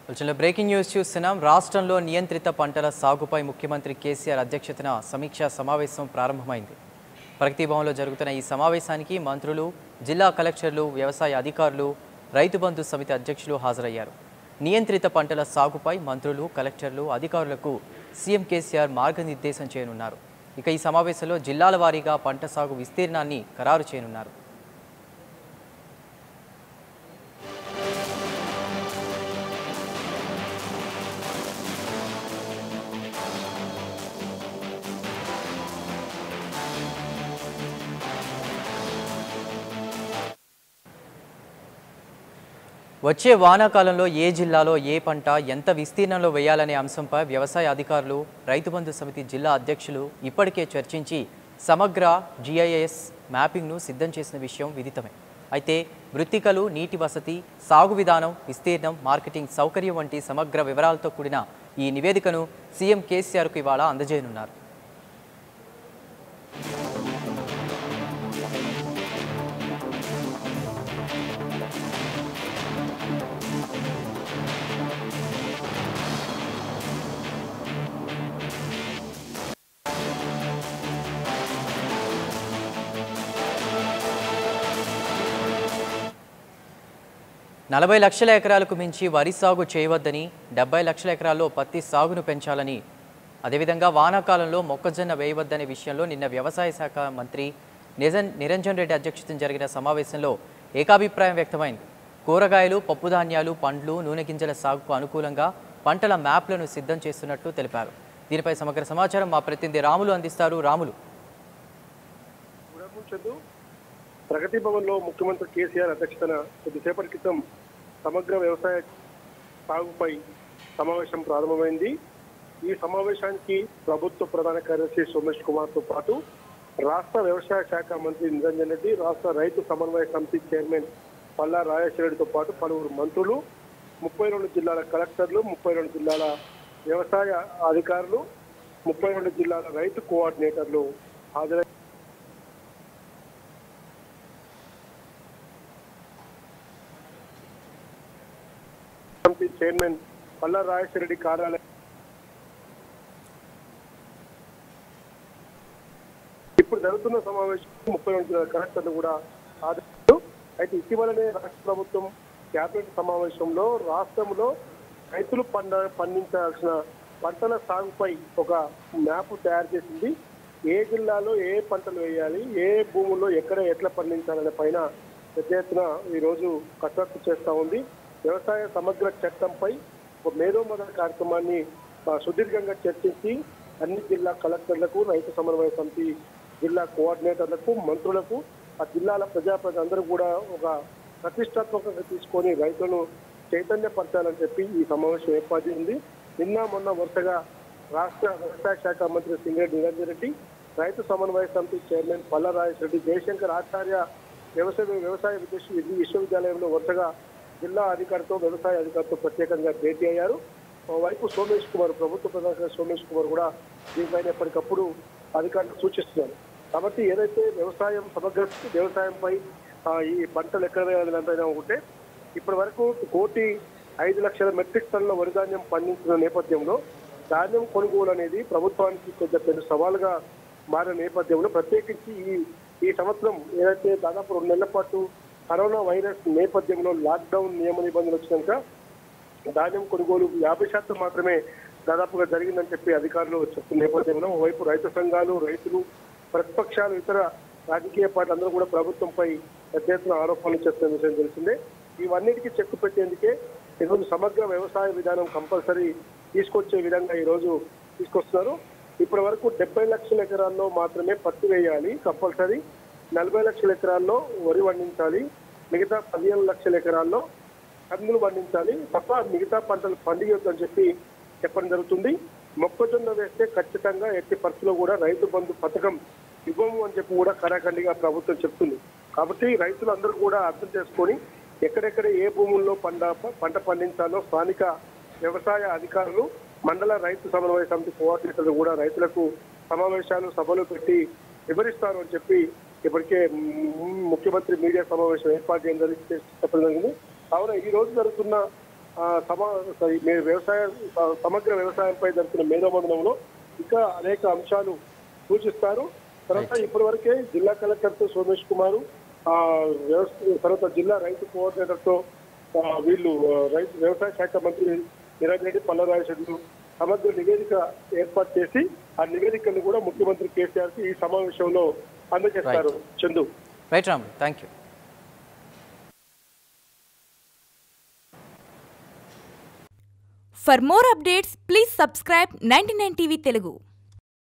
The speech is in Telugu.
వచ్చిన బ్రేకింగ్ న్యూస్ చూస్తున్నాం రాష్ట్రంలో నియంత్రిత పంటల సాగుపై ముఖ్యమంత్రి కేసీఆర్ అధ్యక్షతన సమీక్షా సమావేశం ప్రారంభమైంది ప్రగతి భవన్లో జరుగుతున్న ఈ సమావేశానికి మంత్రులు జిల్లా కలెక్టర్లు వ్యవసాయ అధికారులు రైతు బంధు సమితి అధ్యక్షులు హాజరయ్యారు నియంత్రిత పంటల సాగుపై మంత్రులు కలెక్టర్లు అధికారులకు సీఎం కేసీఆర్ మార్గనిర్దేశం చేయనున్నారు ఇక ఈ సమావేశంలో జిల్లాల వారీగా పంట సాగు విస్తీర్ణాన్ని ఖరారు చేయనున్నారు వచ్చే వానాకాలంలో ఏ జిల్లాలో ఏ పంట ఎంత విస్తీర్ణంలో వేయాలనే అంశంపై వ్యవసాయ అధికారులు రైతు బంధు సమితి జిల్లా అధ్యక్షులు ఇప్పటికే చర్చించి సమగ్ర జిఐఎస్ మ్యాపింగ్ను సిద్ధం చేసిన విషయం విదితమే అయితే మృత్తికలు నీటి వసతి సాగు విధానం విస్తీర్ణం మార్కెటింగ్ సౌకర్యం వంటి సమగ్ర వివరాలతో కూడిన ఈ నివేదికను సీఎం కేసీఆర్కు ఇవాళ అందజేయనున్నారు నలభై లక్షల ఎకరాలకు మించి వరి సాగు చేయవద్దని డెబ్బై లక్షల ఎకరాల్లో పత్తి సాగును పెంచాలని అదేవిధంగా వానాకాలంలో మొక్కజొన్న వేయవద్దనే విషయంలో నిన్న వ్యవసాయ శాఖ మంత్రి నిజన్ నిరంజన్ రెడ్డి అధ్యక్షతన జరిగిన సమావేశంలో ఏకాభిప్రాయం వ్యక్తమైంది కూరగాయలు పప్పుధాన్యాలు పండ్లు నూనె గింజల సాగుకు అనుకూలంగా పంటల మ్యాప్లను సిద్ధం చేస్తున్నట్లు తెలిపారు దీనిపై సమగ్ర సమాచారం మా ప్రతినిధి రాములు అందిస్తారు రాములు గుడ్ చందు ప్రగతి భవన్ లో ముఖ్యమంత్రి కేసీఆర్ అధ్యక్షతన కొద్దిసేపటి క్రితం సమగ్ర వ్యవసాయ సాగుపై సమావేశం ప్రారంభమైంది ఈ సమావేశానికి ప్రభుత్వ ప్రధాన కార్యదర్శి సోమేష్ కుమార్ తో పాటు రాష్ట్ర వ్యవసాయ శాఖ మంత్రి నిరంజన్ రెడ్డి రాష్ట్ర రైతు సమన్వయ సమితి చైర్మన్ పల్లా రాజేశ్వరరెడ్డితో పాటు పలువురు మంత్రులు ముప్పై రెండు జిల్లాల కలెక్టర్లు ముప్పై రెండు జిల్లాల వ్యవసాయ అధికారులు ముప్పై రెండు జిల్లాల రైతు కోఆర్డినేటర్లు హాజరై కమిటీ చైర్మన్ పల్లా రాజేశ్వరరెడ్డి కార్యాలయం ఇప్పుడు జరుగుతున్న సమావేశం ముప్పై రెండు జిల్లాల కలెక్టర్లు కూడా హాజరు అయితే ఇటీవలనే రాష్ట్ర ప్రభుత్వం క్యాబినెట్ సమావేశంలో రాష్ట్రంలో రైతులు పండ పండించాల్సిన పంటల సాగుపై ఒక మ్యాప్ తయారు చేసింది ఏ జిల్లాలో ఏ పంటలు వేయాలి ఏ భూముల్లో ఎక్కడ ఎట్లా పండించాలనే పైన పెద్ద ఎత్తున ఈ రోజు కసరత్తు చేస్తా ఉంది వ్యవసాయ సమగ్ర చట్టంపై ఒక మేధోమదన కార్యక్రమాన్ని ఆ, సుదీర్ఘంగా చర్చించి అన్ని జిల్లా కలెక్టర్లకు రైతు సమన్వయ సమితి జిల్లా కోఆర్డినేటర్లకు మంత్రులకు ఆ జిల్లాల ప్రజాప్రతినిధులందరూ కూడా ఒక ప్రతిష్టాత్మకంగా తీసుకొని రైతులను చైతన్యపరచాలని చెప్పి ఈ సమావేశం ఏర్పాటు చేసింది నిన్న మొన్న వరుసగా రాష్ట్ర వ్యవసాయ శాఖ మంత్రి సింగరెడ్డి నిరంజన్ రెడ్డి రైతు సమన్వయ సమితి చైర్మన్ పల్లరాజేష్ రెడ్డి జయశంకర్ ఆచార్య వ్యవసాయ వ్యవసాయ విదేశీ విద్య- విశ్వవిద్యాలయంలో వరుసగా జిల్లా అధికారితో వ్యవసాయ అధికారితో ప్రత్యేకంగా భేటీ అయ్యారు వైపు సోమేష్ కుమార్ ప్రభుత్వ ప్రధాన సోమేష్ కుమార్ కూడా దీనిపైన ఎప్పటికప్పుడు అధికారులకు సూచిస్తున్నారు కాబట్టి ఏదైతే వ్యవసాయం సమగ్ర వ్యవసాయంపై ఆ, ఈ పంటలు ఎక్కడ వేయాలంటే ఉంటే ఇప్పటి వరకు కోటి ఐదు లక్షల మెట్రిక్ టన్నుల వరి ధాన్యం పండించిన నేపథ్యంలో ధాన్యం కొనుగోలు అనేది ప్రభుత్వానికి కొంచెం పెద్ద సవాలుగా మారిన నేపథ్యంలో ప్రత్యేకించి ఈ ఈ సంవత్సరం ఏదైతే దాదాపు రెండు నెలల పాటు కరోనా వైరస్ నేపథ్యంలో లాక్డౌన్ నియమ నిబంధనలు వచ్చినాక ధాన్యం కొనుగోలు యాభై శాతం మాత్రమే దాదాపుగా జరిగిందని చెప్పి అధికారులు చెప్తున్న నేపథ్యంలో ఓవైపు రైతు సంఘాలు రైతులు ప్రతిపక్షాలు ఇతర రాజకీయ పార్టీలు అందరూ కూడా ప్రభుత్వంపై పెద్ద ఎత్తున ఆరోపణలు చేస్తున్న విషయం తెలిసిందే ఇవన్నిటికీ చెక్కు పెట్టేందుకే ఈరోజు సమగ్ర వ్యవసాయ విధానం కంపల్సరీ తీసుకొచ్చే విధంగా ఈరోజు తీసుకొస్తున్నారు ఇప్పటి వరకు డెబ్బై లక్షల ఎకరాల్లో మాత్రమే పత్తి వేయాలి కంపల్సరీ నలభై లక్షల ఎకరాల్లో వరి పండించాలి మిగతా పదిహేను లక్షల ఎకరాల్లో కందులు పండించాలి తప్ప మిగతా పంటలు పండియొద్దని చెప్పి చెప్పడం జరుగుతుంది మొక్కజొన్న వేస్తే ఖచ్చితంగా ఎట్టి పరిస్థితుల్లో కూడా రైతు బంధు పథకం ఇవ్వము అని చెప్పి కూడా కరాఖండిగా ప్రభుత్వం చెప్తుంది కాబట్టి రైతులందరూ కూడా అర్థం చేసుకొని ఎక్కడెక్కడ ఏ భూముల్లో పంట పంట పండించాలో స్థానిక వ్యవసాయ అధికారులు మండల రైతు సమన్వయ సమితి కోఆర్డినేటర్లు కూడా రైతులకు సమావేశాలు సభలు పెట్టి వివరిస్తారు అని చెప్పి ఇప్పటికే మ్, ముఖ్యమంత్రి మీడియా సమావేశం ఏర్పాటు చేయడం జరిగి చెప్పడం జరిగింది కావున ఈ రోజు జరుగుతున్న ఆ, సమా సారీ, మే- వ్యవసాయ స- సమగ్ర వ్యవసాయంపై జరుగుతున్న మేధోమందనంలో ఇంకా అనేక అంశాలు సూచిస్తారు తర్వాత ఇప్పటి వరకే జిల్లా కలెక్టర్ తో సోమేష్ కుమార్ ఆ వ్యవస్థ తర్వాత జిల్లా రైతు కోఆర్డినేటర్ తో ఆ, వీళ్ళు ఆ, రైతు వ్యవసాయ శాఖ మంత్రి నిరంజన్ రెడ్డి పల్లరాజు సమగ్ర నివేదిక ఏర్పాటు చేసి ఆ నివేదికను కూడా ముఖ్యమంత్రి కేసీఆర్ కి ఈ సమావేశంలో అందజేస్తారు Chandu right Ram thank you For more updates, please subscribe 99 TV Telugu.